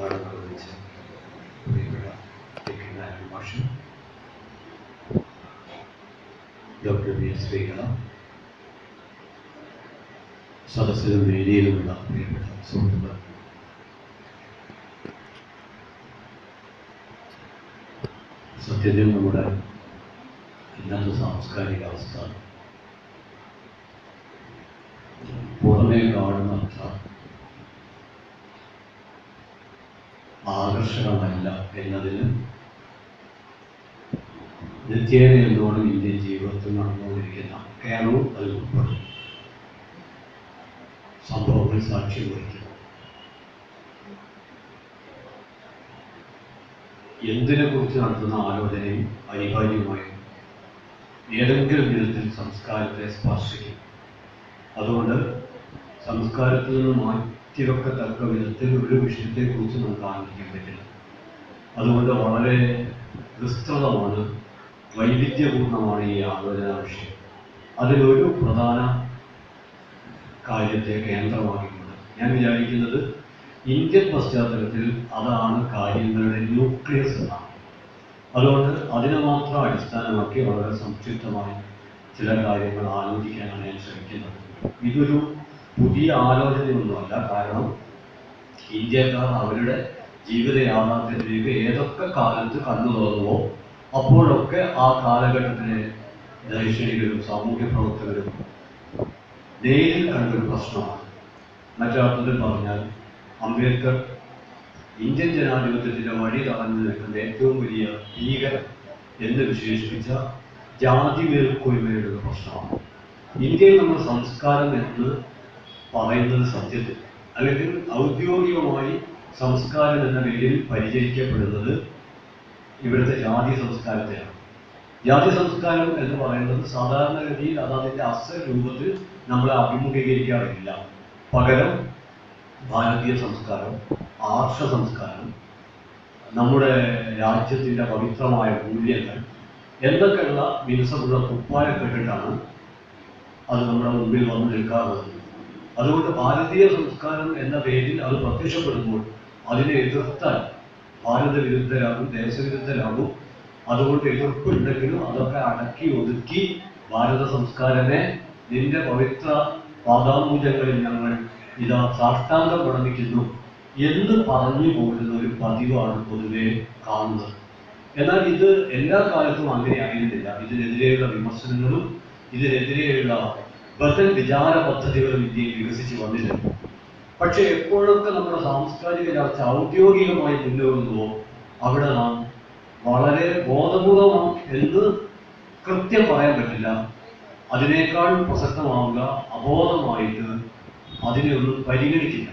ഉദ്ഘാടനം നിർവഹിച്ച പ്രിയപ്പെട്ട നാരായണ മാഷ് ഡോക്ടർ ബി എസ് ശ്രീകല സദസ്സിലും വേദിയിലുമുള്ള പ്രിയപ്പെട്ട സുഹൃത്തുക്കൾ സത്യത്തിൽ നമ്മുടെ ഇന്നത്തെ സാംസ്കാരിക അവസ്ഥ പുറമേ കാണുന്ന അത്ര ആകർഷകമല്ല എന്നതിന് നിത്യേന എന്നോണം ഇന്ത്യൻ ജീവിതത്തിൽ നടന്നുകൊണ്ടിരിക്കുന്ന കേരളവും അതിൽ ഉൾപ്പെടും സംഭവങ്ങൾ സാക്ഷ്യം വഹിക്കുന്നു എന്തിനെ കുറിച്ച് നടത്തുന്ന ആലോചനയും അനിവാര്യമായും ഏതെങ്കിലും വിധത്തിൽ സംസ്കാരത്തെ സ്പർശിക്കും അതുകൊണ്ട് സംസ്കാരത്തിൽ നിന്ന് മാറ്റിവെക്കത്തക്ക വിധത്തിൽ ഒരു വിഷയത്തെക്കുറിച്ച് നമുക്ക് ആലോചിക്കാൻ പറ്റില്ല അതുകൊണ്ട് വളരെ വിസ്തൃതമാണ് വൈവിധ്യപൂർണമാണ് ഈ ആലോചനാ വിഷയം അതിലൊരു പ്രധാന കാര്യത്തെ കേന്ദ്രമാക്കിക്കൊണ്ട് ഞാൻ വിചാരിക്കുന്നത് ഇന്ത്യൻ പശ്ചാത്തലത്തിൽ അതാണ് കാര്യങ്ങളുടെ ന്യൂക്ലിയസ് എന്നാണ് അതുകൊണ്ട് അതിനെ മാത്രം അടിസ്ഥാനമാക്കി വളരെ സംക്ഷിപ്തമായി ചില കാര്യങ്ങൾ ആലോചിക്കാനാണ് ഞാൻ ശ്രമിക്കുന്നത് ഇതൊരു പുതിയ ആലോചനയൊന്നുമല്ല കാരണം ഇന്ത്യക്കാർ അവരുടെ ജീവിത യാഥാർത്ഥ്യത്തിലേക്ക് ഏതൊക്കെ കാലത്ത് കണ്ണു തുറന്നുവോ അപ്പോഴൊക്കെ ആ കാലഘട്ടത്തിലെ ദൈക്ഷണികരും സാമൂഹ്യ പ്രവർത്തകരും നേരിൽ കണ്ടൊരു പ്രശ്നമാണ് മറ്റൊരർത്ഥത്തിൽ പറഞ്ഞാൽ അംബേദ്കർ ഇന്ത്യൻ ജനാധിപത്യത്തിന്റെ വഴി തടഞ്ഞു നിൽക്കുന്ന ഏറ്റവും വലിയ ഭീകരം എന്ന് വിശേഷിപ്പിച്ച ജാതി മേൽക്കൊയ്മയുടെ ഒരു പ്രശ്നമാണ് ഇന്ത്യയിൽ നമ്മൾ സംസ്കാരം എന്ന് പറയുന്നത് സത്യത്തിൽ അല്ലെങ്കിൽ ഔദ്യോഗികമായി സംസ്കാരം എന്ന പേരിൽ പരിചരിക്കപ്പെടുന്നത് ഇവിടുത്തെ ജാതി സംസ്കാരത്തെയാണ് ജാതി സംസ്കാരം എന്ന് പറയുന്നത് സാധാരണഗതിയിൽ അത് അതിൻ്റെ അസൽ രൂപത്തിൽ നമ്മളെ അഭിമുഖീകരിക്കാറില്ല പകരം ഭാരതീയ സംസ്കാരം ആർഷ സംസ്കാരം നമ്മുടെ രാജ്യത്തിൻ്റെ പവിത്രമായ മൂല്യങ്ങൾ എന്തൊക്കെയുള്ള മിനുസമുള്ള കുപ്പായ കെട്ടിട്ടാണ് അത് നമ്മുടെ മുമ്പിൽ വന്നു നിൽക്കാറുള്ളത് അതുകൊണ്ട് ഭാരതീയ സംസ്കാരം എന്ന പേരിൽ അത് പ്രത്യക്ഷപ്പെടുമ്പോൾ അതിനെ എതിർത്താൽ ഭാരത വിരുദ്ധരാകും ദേശവിരുദ്ധരാകും അതുകൊണ്ട് എതിർപ്പുണ്ടെങ്കിലും അതൊക്കെ അടക്കി ഒതുക്കി ഭാരത സംസ്കാരനെ നിന്റെ പവിത്ര പാദാമൂലങ്ങളിൽ ഞങ്ങൾ ഇതാ സാഷ്ടാംഗം പ്രണമിക്കുന്നു എന്ന് പറഞ്ഞു പോരുന്ന ഒരു പതിവാണ് പൊതുവെ കാണുന്നത് എന്നാൽ ഇത് എല്ലാ കാലത്തും അങ്ങനെ ആയിരുന്നില്ല ഇതിനെതിരെയുള്ള വിമർശനങ്ങളും ഇതിനെതിരെയുള്ള ബദൽ വിചാര പദ്ധതികളും ഇന്ത്യയിൽ വികസിച്ച് വന്നിട്ടുണ്ട് പക്ഷെ എപ്പോഴൊക്കെ നമ്മുടെ സാംസ്കാരിക ചർച്ച ഔദ്യോഗികമായി മുന്നേറുന്നുവോ അവിടെ നാം വളരെ ബോധപൂർവം എന്ന് കൃത്യം പറയാൻ പറ്റില്ല അതിനേക്കാൾ പ്രസക്തമാവുക അബോധമായിട്ട് അതിനെ ഒന്നും പരിഗണിക്കില്ല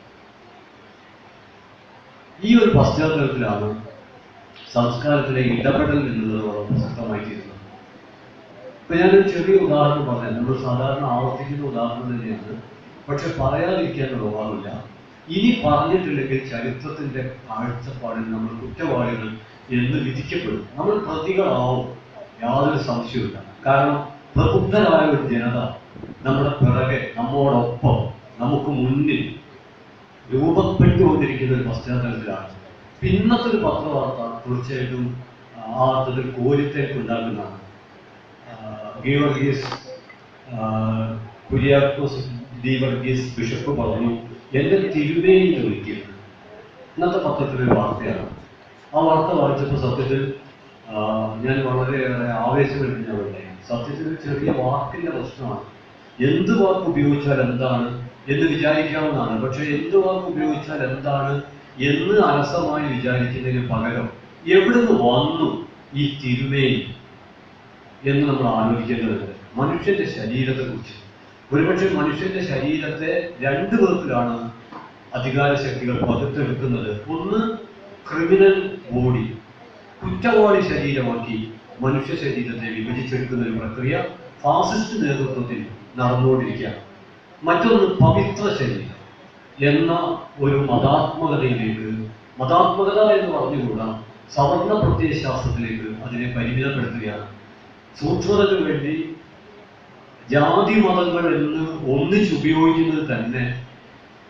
ഈ ഒരു പശ്ചാത്തലത്തിലാണ് സംസ്കാരത്തിലെ ഇടപെടൽ എന്നുള്ളത് വളരെ പ്രസക്തമായി തീരുന്നത് ഇപ്പൊ ഞാനൊരു ചെറിയ ഉദാഹരണം പറയാം നമ്മൾ സാധാരണ ആവർത്തിക്കുന്ന ഉദാഹരണം തന്നെയാണ് പക്ഷെ പറയാതിരിക്കാൻ ഉറവാറില്ല ഇനി പറഞ്ഞിട്ടില്ലെങ്കിൽ ചരിത്രത്തിന്റെ കാഴ്ചപ്പാടിൽ നമ്മൾ കുറ്റവാളികൾ എന്ന് വിധിക്കപ്പെടും നമ്മൾ പ്രതികളാവും യാതൊരു സംശയവുമില്ല കാരണം പ്രബുദ്ധരായ ഒരു ജനത നമ്മുടെ പിറകെ നമ്മോടൊപ്പം നമുക്ക് മുന്നിൽ രൂപപ്പെട്ടുകൊണ്ടിരിക്കുന്ന ഒരു പശ്ചാത്തലത്തിലാണ് പിന്നത്തെ ഒരു പത്രവാർത്ത തീർച്ചയായിട്ടും ആ അർത്ഥത്തിൽ കോരിത്തേക്ക് ഉണ്ടാക്കുന്നതാണ് ഗീവർഗീസ് കുര്യാക്കോസ് ദീവർഗീസ് ബിഷപ്പ് പറഞ്ഞു എൻ്റെ തിരുവേലി ഒരിക്കൽ ഇന്നത്തെ പത്രത്തിലൊരു വാർത്തയാണ് ആ വാർത്ത വായിച്ചപ്പോൾ സത്യത്തിൽ ആ, ഞാൻ വളരെയേറെ ആവേശമെടുക്കുന്നവരുണ്ടായി സത്യത്തിൽ ഒരു ചെറിയ വാക്കിന്റെ പ്രശ്നമാണ് എന്ത് വാക്ക് ഉപയോഗിച്ചാൽ എന്താണ് എന്ന് വിചാരിക്കാവുന്നതാണ് പക്ഷെ എന്ത് വാക്ക് ഉപയോഗിച്ചാൽ എന്താണ് എന്ന് അലസമായി വിചാരിക്കുന്നതിന് പകരം എവിടുന്ന് വന്നു ഈ തിരുമേനി എന്ന് നമ്മൾ ആലോചിക്കേണ്ടതുണ്ട് മനുഷ്യന്റെ ശരീരത്തെ കുറിച്ച് ഒരുപക്ഷെ മനുഷ്യന്റെ ശരീരത്തെ രണ്ട് വിധത്തിലാണ് അധികാര ശക്തികൾ പകുത്തെടുക്കുന്നത് ഒന്ന് ക്രിമിനൽ ബോഡി കുറ്റവാളി ശരീരമാക്കി മനുഷ്യ ശരീരത്തെ വിഭജിച്ചെടുക്കുന്ന ഒരു പ്രക്രിയ ഫാസിസ്റ്റ് നേതൃത്വത്തിൽ നടന്നുകൊണ്ടിരിക്കുകയാണ് മറ്റൊന്ന് പവിത്ര ശരീരം എന്ന ഒരു മതാത്മകതയിലേക്ക് മതാത്മകത എന്ന് പറഞ്ഞുകൂടാ സവർണ പ്രത്യയശാസ്ത്രത്തിലേക്ക് അതിനെ പരിമിതപ്പെടുത്തുകയാണ് സൂക്ഷ്മതയ്ക്ക് വേണ്ടി ജാതി മതങ്ങൾ എന്ന് ഒന്നിച്ചുപയോഗിക്കുന്നത് തന്നെ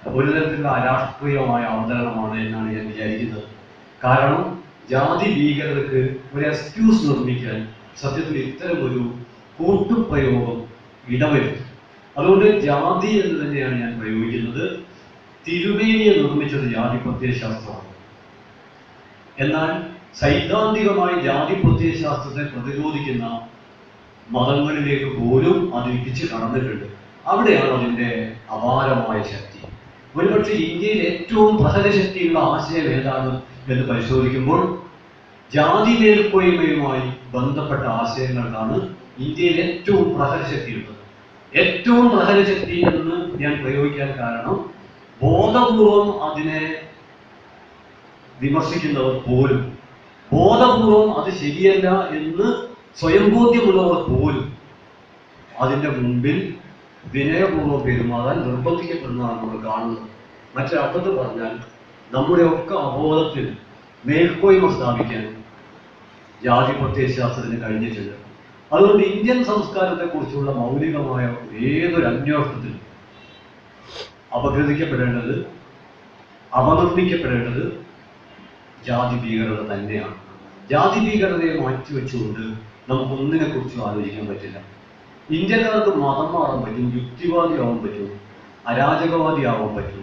ഒരു തരത്തിലുള്ള അരാഷ്ട്രീയമായ അവതരണമാണ് എന്നാണ് ഞാൻ വിചാരിക്കുന്നത് കാരണം ജാതി ഭീകരതയ്ക്ക് ഒരു എക്സ്ക്യൂസ് നിർമ്മിക്കാൻ സത്യത്തിൽ ഇത്തരം ഒരു കൂട്ടുപ്രയോഗം ഇടവരുത്തും അതുകൊണ്ട് ജാതി എന്ന് തന്നെയാണ് ഞാൻ പ്രയോഗിക്കുന്നത് തിരുമേനിയെ നിർമ്മിച്ചത് ജാതി പ്രത്യയശാസ്ത്രമാണ് എന്നാൽ സൈദ്ധാന്തികമായി ജാതി പ്രത്യയശാസ്ത്രത്തെ പ്രതിരോധിക്കുന്ന മതങ്ങളിലേക്ക് പോലും അത് ഇടിച്ച് കടന്നിട്ടുണ്ട് അവിടെയാണ് അതിൻ്റെ അപാരമായ ശക്തി ഒരുപക്ഷെ ഇന്ത്യയിൽ ഏറ്റവും പ്രഹരശക്തിയുള്ള ആശയം ഏതാണ് എന്ന് പരിശോധിക്കുമ്പോൾ ജാതി മേൽക്കോയ്മയുമായി ബന്ധപ്പെട്ട ആശയങ്ങൾക്കാണ് ഇന്ത്യയിൽ ഏറ്റവും പ്രഹരശക്തിയുള്ളത് ഏറ്റവും പ്രഹരശക്തി എന്ന് ഞാൻ പ്രയോഗിക്കാൻ കാരണം ബോധപൂർവം അതിനെ വിമർശിക്കുന്നവർ പോലും ബോധപൂർവം അത് ശരിയല്ല എന്ന് സ്വയം ബോധ്യമുള്ളവർ പോലും അതിൻ്റെ മുമ്പിൽ വിനയപൂർവ്വം പെരുമാറാൻ നിർബന്ധിക്കപ്പെടുന്നതാണ് നമ്മൾ കാണുന്നത് മറ്റൊരർത്ഥത്തിൽ പറഞ്ഞാൽ നമ്മുടെ ഒക്കെ അബോധത്തിൽ മേൽക്കോയ്മ സ്ഥാപിക്കാൻ ജാതി പ്രത്യയശാസ്ത്രത്തിന് കഴിഞ്ഞിട്ടുണ്ട് അതുകൊണ്ട് ഇന്ത്യൻ സംസ്കാരത്തെക്കുറിച്ചുള്ള മൗലികമായ ഏതൊരു അന്വേഷണത്തിലും അപഗ്രഥിക്കപ്പെടേണ്ടത് അപനിർമ്മിക്കപ്പെടേണ്ടത് ജാതി ഭീകരത തന്നെയാണ് ജാതി ഭീകരതയെ മാറ്റിവെച്ചുകൊണ്ട് നമുക്കൊന്നിനെ കുറിച്ചും ആലോചിക്കാൻ പറ്റില്ല ഇന്ത്യക്കാർക്ക് മതം മാറാൻ പറ്റും യുക്തിവാദിയാവാൻ പറ്റും അരാജകവാദിയാവാൻ പറ്റും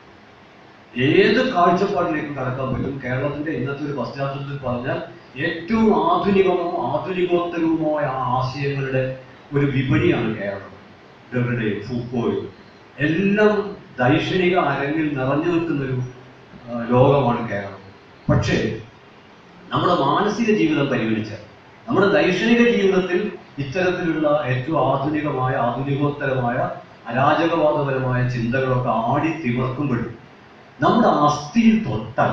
ഏത് കാഴ്ചപ്പാടിലേക്കും കടക്കാൻ പറ്റും കേരളത്തിന്റെ ഇന്നത്തെ ഒരു പശ്ചാത്തലത്തിൽ പറഞ്ഞാൽ ഏറ്റവും ആധുനികമോ ആധുനികോത്തരവുമായ ആശയങ്ങളുടെ ഒരു വിപണിയാണ് കേരളം ഡെറിഡയും ഫൂക്കോയും എല്ലാം ദൈക്ഷണിക അരങ്ങിൽ നിറഞ്ഞു നിൽക്കുന്ന ഒരു ആ, ലോകമാണ് കേരളം പക്ഷേ നമ്മുടെ മാനസിക ജീവിതം പരിഗണിച്ചാൽ നമ്മുടെ ദൈക്ഷണിക ജീവിതത്തിൽ ഇത്തരത്തിലുള്ള ഏറ്റവും ആധുനികമായ ആധുനികോത്തരമായ അരാജകവാദപരമായ ചിന്തകളൊക്കെ ആടി തിമിർക്കുമ്പോഴും നമ്മുടെ അസ്ഥിയിൽ തൊട്ടാൽ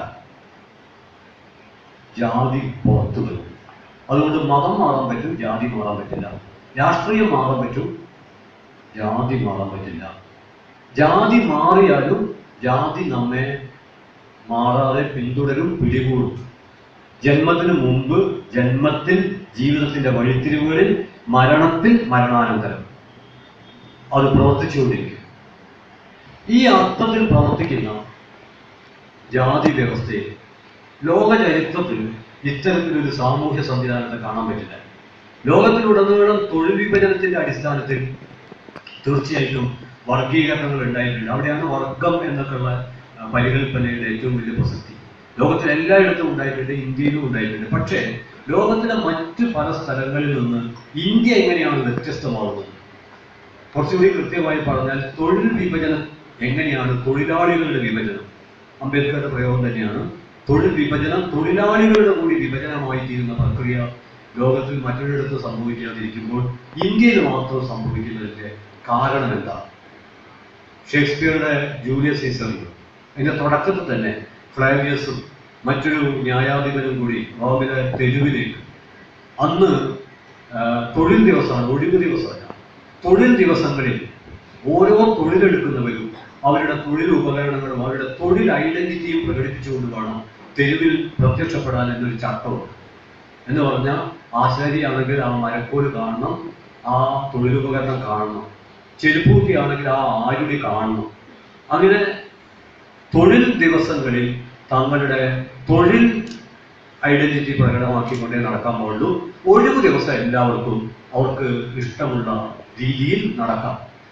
ജാതി പുറത്തു വരും അതുകൊണ്ട് മതം മാറാൻ പറ്റും ജാതി മാറാൻ പറ്റില്ല രാഷ്ട്രീയം മാറാൻ പറ്റും ജാതി മാറാൻ പറ്റില്ല ജാതി മാറിയാലും ജാതി നമ്മെ മാറാതെ പിന്തുടരും പിടികൂടും ജന്മത്തിന് മുമ്പ് ജന്മത്തിൽ ജീവിതത്തിന്റെ വഴിത്തിരിവുകളിൽ മരണത്തിൽ മരണാനന്തരം അത് പ്രവർത്തിച്ചുകൊണ്ടിരിക്കും ഈ അർത്ഥത്തിൽ പ്രവർത്തിക്കുന്ന ജാതി വ്യവസ്ഥയിൽ ലോക ചരിത്രത്തിൽ ഇത്തരത്തിലൊരു സാമൂഹ്യ സംവിധാനത്തെ കാണാൻ പറ്റില്ല ലോകത്തിലുടനീളം തൊഴിൽ വിഭജനത്തിന്റെ അടിസ്ഥാനത്തിൽ തീർച്ചയായിട്ടും വർഗീകരണങ്ങൾ ഉണ്ടായിട്ടുണ്ട് അവിടെയാണ് വർഗം എന്നൊക്കെയുള്ള ആ, പരികൽപ്പനയുടെ ഏറ്റവും വലിയ പ്രസക്തി ലോകത്തിൽ എല്ലായിടത്തും ഉണ്ടായിട്ടുണ്ട് ഇന്ത്യയിലും ഉണ്ടായിട്ടുണ്ട് പക്ഷേ ലോകത്തിലെ മറ്റ് പല സ്ഥലങ്ങളിൽ നിന്ന് ഇന്ത്യ എങ്ങനെയാണ് വ്യത്യസ്തമാവുന്നത് കുറച്ചുകൂടി കൃത്യമായി പറഞ്ഞാൽ തൊഴിൽ വിഭജനം എങ്ങനെയാണ് തൊഴിലാളികളുടെ വിഭജനം അംബേദ്കറുടെ പ്രയോഗം തന്നെയാണ് തൊഴിൽ വിഭജനം തൊഴിലാളികളുടെ കൂടി വിഭജനമായി തീരുന്ന പ്രക്രിയ ലോകത്തിൽ മറ്റൊരിടത്ത് സംഭവിക്കാതിരിക്കുമ്പോൾ ഇന്ത്യയിൽ മാത്രം സംഭവിക്കുന്നതിന്റെ കാരണം എന്താണ് ഷേക്സ്പിയറുടെ ജൂലിയസ് സീസറിൽ അതിന്റെ തുടക്കത്തിൽ തന്നെ ഫ്ലാവിയസും മറ്റൊരു ന്യായാധിപനും കൂടി റോമിലെ തെരുവിലേക്ക് അന്ന് ആ, തൊഴിൽ ദിവസമാണ് ഒഴിവ് ദിവസമല്ല തൊഴിൽ ദിവസങ്ങളിൽ ഓരോ തൊഴിലെടുക്കുന്നവരും അവരുടെ തൊഴിൽ ഉപകരണങ്ങളും അവരുടെ തൊഴിൽ ഐഡന്റിറ്റിയും പ്രകടിപ്പിച്ചുകൊണ്ട് വേണം തെരുവിൽ പ്രത്യക്ഷപ്പെടാൻ എന്നൊരു ചട്ടമുണ്ട് എന്ന് പറഞ്ഞാൽ ആശാരിയാണെങ്കിൽ ആ മരക്കോല് കാണണം ആ തൊഴിലുപകരണം കാണണം ചെരുപ്പൂത്തിയാണെങ്കിൽ ആ ആരുടി കാണണം അങ്ങനെ തൊഴിൽ ദിവസങ്ങളിൽ തങ്ങളുടെ തൊഴിൽ ഐഡന്റിറ്റി പ്രകടമാക്കിക്കൊണ്ടേ നടക്കാൻ പാടുള്ളൂ ഒഴിവ് ദിവസം എല്ലാവർക്കും അവർക്ക് ഇഷ്ടമുള്ള രീതിയിൽ നടക്കാം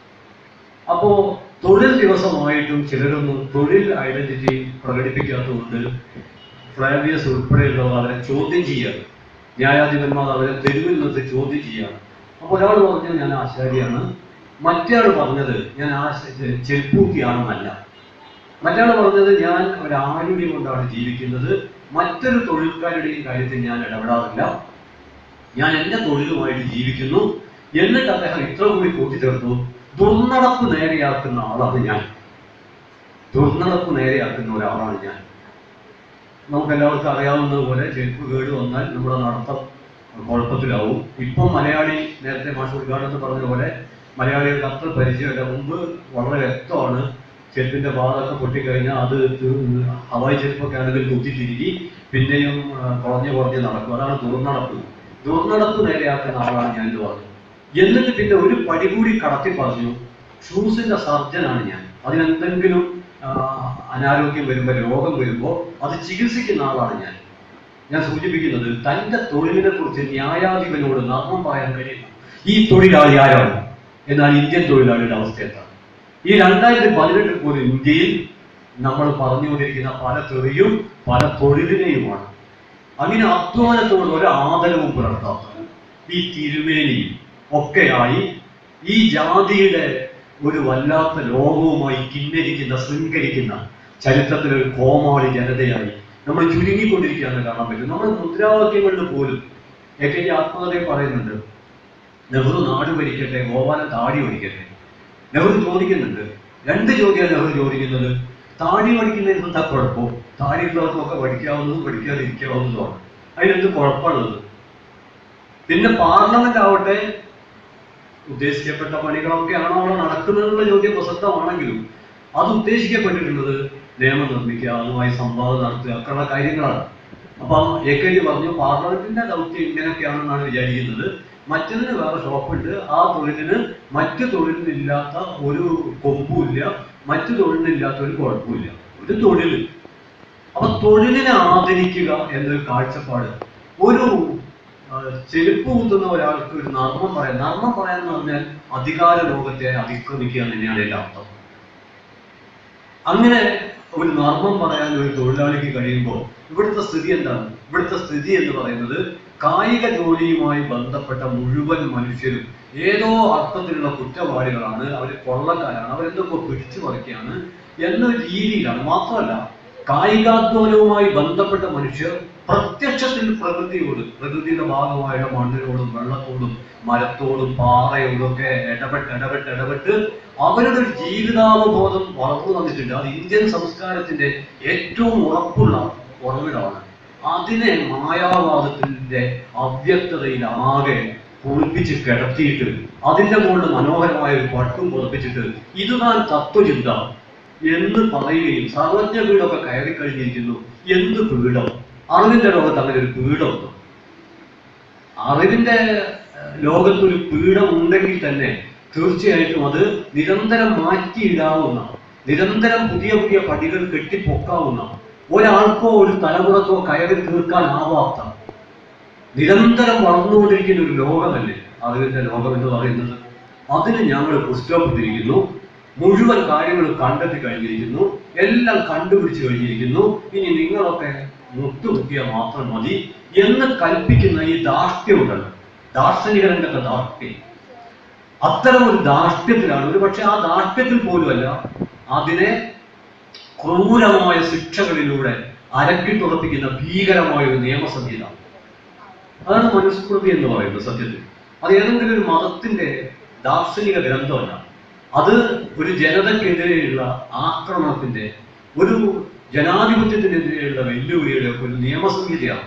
അപ്പോ തൊഴിൽ ദിവസമായിട്ടും ചിലരൊന്നും തൊഴിൽ ഐഡന്റിറ്റി പ്രകടിപ്പിക്കാത്തതുകൊണ്ട് ഫ്ലാവിയസ് ഉൾപ്പെടെയുള്ളവർ അവരെ ചോദ്യം ചെയ്യാണ് ന്യായാധിപന്മാർ അവരെ തെരുവിൽ നിർത്തി ചോദ്യം ചെയ്യാണ് അപ്പോൾ ഒരാൾ പറഞ്ഞു ഞാൻ ആശാരിയാണ് മറ്റേയാൾ പറഞ്ഞത് ഞാൻ ആശ ചെരുപ്പൂത്തിയാണെന്നല്ല മറ്റയാൾ പറഞ്ഞത് ഞാൻ ഒരു ആരോഗ്യം കൊണ്ടാണ് ജീവിക്കുന്നത് മറ്റൊരു തൊഴിൽക്കാരുടെയും കാര്യത്തിൽ ഞാൻ ഇടപെടാറില്ല ഞാൻ എൻ്റെ തൊഴിലുമായിട്ട് ജീവിക്കുന്നു എന്നിട്ട് അദ്ദേഹം ഇത്ര കൂടി കൂട്ടിച്ചേർത്തു ദുർനടപ്പ് നേരെയാക്കുന്ന ആളാണ് ഞാൻ ദുർനടപ്പ് നേരെയാക്കുന്ന ഒരാളാണ് ഞാൻ നമുക്ക് എല്ലാവർക്കും അറിയാവുന്നതുപോലെ ചെരുപ്പ് കേട് വന്നാൽ നമ്മുടെ നടത്തം കുഴപ്പത്തിലാവും ഇപ്പം മലയാളി നേരത്തെ മാഷ് ഉദ്ഘാടനത്തിൽ പറഞ്ഞ പോലെ മലയാളികൾക്ക് അത്ര പരിചയമില്ല മുമ്പ് വളരെ വ്യക്തമാണ് ചെരുപ്പിന്റെ വാതൊക്കെ പൊട്ടിക്കഴിഞ്ഞാൽ അത് തി- ഹവായി ചെരുപ്പൊക്കെ ആണെങ്കിൽ കുത്തിത്തിരികി പിന്നെയും ആ, കുറഞ്ഞ് കുറഞ്ഞ് നടക്കും അതാണ് ദുർനടപ്പ് ദുർനടപ്പ് നേരെയാക്കുന്ന ആളാണ് ഞാൻ എന്ന് പറഞ്ഞു എന്നിട്ട് പിന്നെ ഒരു പടി കൂടി കടത്തി പറഞ്ഞു ഷൂസിന്റെ സർജനാണ് ഞാൻ അതിനെന്തെങ്കിലും ആ, അനാരോഗ്യം വരുമ്പോൾ രോഗം വരുമ്പോൾ അത് ചികിത്സിക്കുന്ന ആളാണ് ഞാൻ ഞാൻ സൂചിപ്പിക്കുന്നത് തന്റെ തൊഴിലിനെ കുറിച്ച് ന്യായാധിപനോട് നർമ്മം പറയാൻ കഴിയുന്നു ഈ തൊഴിലാളി ആരാണ് എന്നാൽ ഇന്ത്യൻ തൊഴിലാളിയുടെ അവസ്ഥ എന്താണ് ഈ രണ്ടായിരത്തി പതിനെട്ടിൽ പോലും ഇന്ത്യയിൽ നമ്മൾ പറഞ്ഞുകൊണ്ടിരിക്കുന്ന പല തെറിയും പല തൊഴിലിനെയുമാണ് അങ്ങനെ അധ്വാനത്തോട് ഒരു ആദരവും പുലർത്താത്ത ഈ തിരുമേനിയും ഒക്കെയായി ഈ ജാതിയുടെ ഒരു വല്ലാത്ത ലോകവുമായി കിന്നരിക്കുന്ന ശൃംഖരിക്കുന്ന ചരിത്രത്തിലെ ഒരു കോമാളി ജനതയായി നമ്മൾ ചുരുങ്ങിക്കൊണ്ടിരിക്കുകയാണ് കാണാൻ പറ്റും നമ്മൾ മുദ്രാവാക്യങ്ങളിൽ പോലും എ കെ ജി ആത്മകഥയിൽ പറയുന്നുണ്ട് നെഹ്റു നാട് ഭരിക്കട്ടെ ഗോപാലൻ താടി ഓടിക്കട്ടെ നെഹ്റു ചോദിക്കുന്നുണ്ട് രണ്ട് ചോദ്യമാണ് നെഹ്റു ചോദിക്കുന്നത് താടി പഠിക്കുന്നതിന് എന്താ കുഴപ്പം താടി ഉള്ളവർക്കൊക്കെ പഠിക്കാവുന്നതും പഠിക്കാതിരിക്കാവുന്നതുമാണ് അതിനെന്ത് കുഴപ്പമുള്ളത് പിന്നെ പാർലമെന്റ് ആവട്ടെ ഉദ്ദേശിക്കപ്പെട്ട പണികളൊക്കെയാണോ അവിടെ നടക്കുന്നതെന്നുള്ള ചോദ്യം പ്രസക്തമാണെങ്കിലും അത് ഉദ്ദേശിക്കപ്പെട്ടിട്ടുള്ളത് നിയമം നിർമ്മിക്കുക അതുമായി സംവാദം നടത്തുക ഒക്കെയുള്ള കാര്യങ്ങളാണ് അപ്പം എ കെ ജി പറഞ്ഞു പാർലമെന്റിന്റെ ദൗത്യം ഇങ്ങനെയൊക്കെയാണെന്നാണ് വിചാരിക്കുന്നത് മറ്റതിന് വേറെ ഷോപ്പുണ്ട് ആ തൊഴിലിന് മറ്റു തൊഴിലിനില്ലാത്ത ഒരു കൊമ്പുമില്ല മറ്റു തൊഴിലിനില്ലാത്ത ഒരു കുഴപ്പമില്ല ഒരു തൊഴിൽ അപ്പൊ തൊഴിലിനെ ആദരിക്കുക എന്നൊരു കാഴ്ചപ്പാട് ഒരു ആ, ചെരുപ്പ് കുത്തുന്ന ഒരാൾക്ക് ഒരു നർമ്മം പറയാം നർമ്മം പറയാൻ എന്ന് പറഞ്ഞാൽ അധികാര ലോകത്തെ അതിക്രമിക്കുക എന്ന് തന്നെയാണ് എൻ്റെ അർത്ഥം അങ്ങനെ ഒരു നർമ്മം പറയാൻ ഒരു തൊഴിലാളിക്ക് കഴിയുമ്പോൾ ഇവിടുത്തെ സ്ഥിതി എന്താണ് ഇവിടുത്തെ സ്ഥിതി എന്ന് പറയുന്നത് കായിക ജോലിയുമായി ബന്ധപ്പെട്ട മുഴുവൻ മനുഷ്യരും ഏതോ അർത്ഥത്തിലുള്ള കുറ്റവാളികളാണ് അവർ കൊള്ളക്കാരാണ് അവരെന്തൊക്കെ പിടിച്ചു പറിക്കുകയാണ് എന്നൊരു രീതിയിലാണ് മാത്രമല്ല കായികാധ്വാനവുമായി ബന്ധപ്പെട്ട മനുഷ്യർ പ്രത്യക്ഷത്തിൽ പ്രകൃതിയോട് പ്രകൃതിയുടെ ഭാഗമായുള്ള മണ്ണിനോടും വെള്ളത്തോടും മരത്തോടും പാറയോടും ഒക്കെ ഇടപെട്ട് ഇടപെട്ട് ഇടപെട്ട് അവരുടെ ഒരു ജീവിതാവബോധം വളർന്നു വന്നിട്ടുണ്ട് അത് ഇന്ത്യൻ സംസ്കാരത്തിന്റെ ഏറ്റവും ഉറപ്പുള്ള ഉറവിടമാണ് അതിനെ മായാവാദത്തിന്റെ അവ്യക്തതയിൽ ആകെ കുളിപ്പിച്ച് കിടത്തിയിട്ട് അതിന്റെ മുകളിൽ മനോഹരമായ ഒരു പട്ടും പുറപ്പിച്ചിട്ട് ഇത് താൻ തത്വചിന്ത എന്ന് പറയുകയും സർവജ്ഞ പീഠമൊക്കെ കയറി കഴിഞ്ഞിരിക്കുന്നു എന്ത് പീഠം അറിവിന്റെ ലോകത്ത് അങ്ങനെ ഒരു പീഠമുണ്ടോ അറിവിന്റെ ഏഹ്, ലോകത്തൊരു പീഠം ഉണ്ടെങ്കിൽ തന്നെ തീർച്ചയായിട്ടും അത് നിരന്തരം മാറ്റിയിടാവുന്ന നിരന്തരം പുതിയ പുതിയ പടികൾ കെട്ടിപ്പൊക്കാവുന്ന ഒരാൾക്കോ ഒരു തലമുറക്കോ കയറി തീർക്കാനാവാത്ത നിരന്തരം വളർന്നുകൊണ്ടിരിക്കുന്ന ഒരു ലോകമല്ലേ അറിവിന്റെ ലോകം എന്ന് പറയുന്നത് അതിന് ഞങ്ങൾ പുസ്തകപ്പെട്ടിരിക്കുന്നു മുഴുവൻ കാര്യങ്ങൾ കണ്ടെത്തി കഴിഞ്ഞിരിക്കുന്നു എല്ലാം കണ്ടുപിടിച്ചു കഴിഞ്ഞിരിക്കുന്നു ഇനി നിങ്ങളൊക്കെ മുട്ടുകുത്തിയാൽ മാത്രം മതി എന്ന് കൽപ്പിക്കുന്ന ഈ ധാർഷ്ട്യമുണ്ടല്ലോ ദാർശനികരന്റെ ഒക്കെ ധാർഷ്ട്യം അത്തരം ഒരു ധാർഷ്ട്യത്തിലാണ് ഒരു പക്ഷെ ആ ധാർഷ്ട്യത്തിൽ പോലുമല്ല അതിനെ ക്രൂരമായ ശിക്ഷകളിലൂടെ അരക്കിട്ടുറപ്പിക്കുന്ന ഭീകരമായ ഒരു നിയമസംഹിത അതാണ് മനുസ്മൃതി എന്ന് പറയുന്നത് സത്യത്തിൽ അത് ഏതെങ്കിലും ഒരു മതത്തിന്റെ ദാർശനിക ഗ്രന്ഥമല്ല അത് ഒരു ജനതയ്ക്കെതിരെയുള്ള ആക്രമണത്തിന്റെ ഒരു ജനാധിപത്യത്തിനെതിരെയുള്ള വെല്ലുവിളിയുടെ ഒക്കെ ഒരു നിയമസംഹിതയാണ്